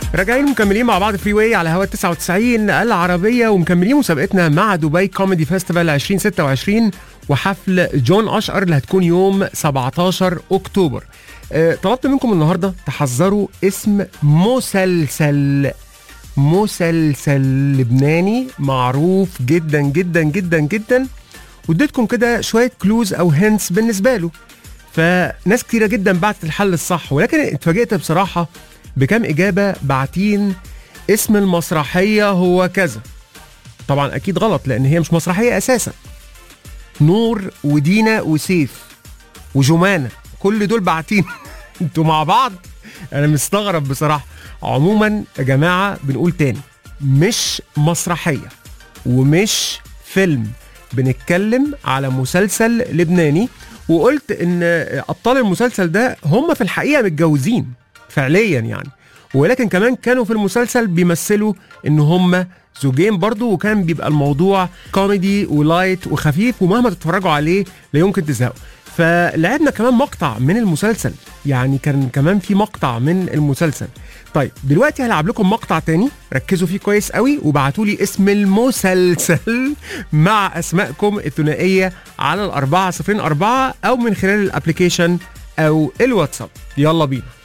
راجعين مكملين مع بعض فري واي على هوا 99 العربيه ومكملين مسابقتنا مع دبي كوميدي فيستيفال 2026 وحفل جون اشقر اللي هتكون يوم 17 اكتوبر. أه طلبت منكم النهارده تحذروا اسم مسلسل مسلسل لبناني معروف جدا جدا جدا جدا واديتكم كده شويه كلوز او هنتس بالنسبه له. فناس كتيرة جدا بعتت الحل الصح ولكن اتفاجئت بصراحة بكم إجابة بعتين اسم المسرحية هو كذا طبعا أكيد غلط لأن هي مش مسرحية أساسا نور ودينا وسيف وجمانة كل دول باعتين انتوا مع بعض أنا مستغرب بصراحة عموما يا جماعة بنقول تاني مش مسرحية ومش فيلم بنتكلم على مسلسل لبناني وقلت ان ابطال المسلسل ده هم في الحقيقه متجوزين فعليا يعني ولكن كمان كانوا في المسلسل بيمثلوا ان هم زوجين برضو وكان بيبقى الموضوع كوميدي ولايت وخفيف ومهما تتفرجوا عليه لا يمكن تزهقوا فلعبنا كمان مقطع من المسلسل يعني كان كمان في مقطع من المسلسل طيب دلوقتي هلعب لكم مقطع تاني ركزوا فيه كويس قوي وبعتوا لي اسم المسلسل مع اسمائكم الثنائيه على الأربعة صفرين أربعة أو من خلال الابليكيشن أو الواتساب يلا بينا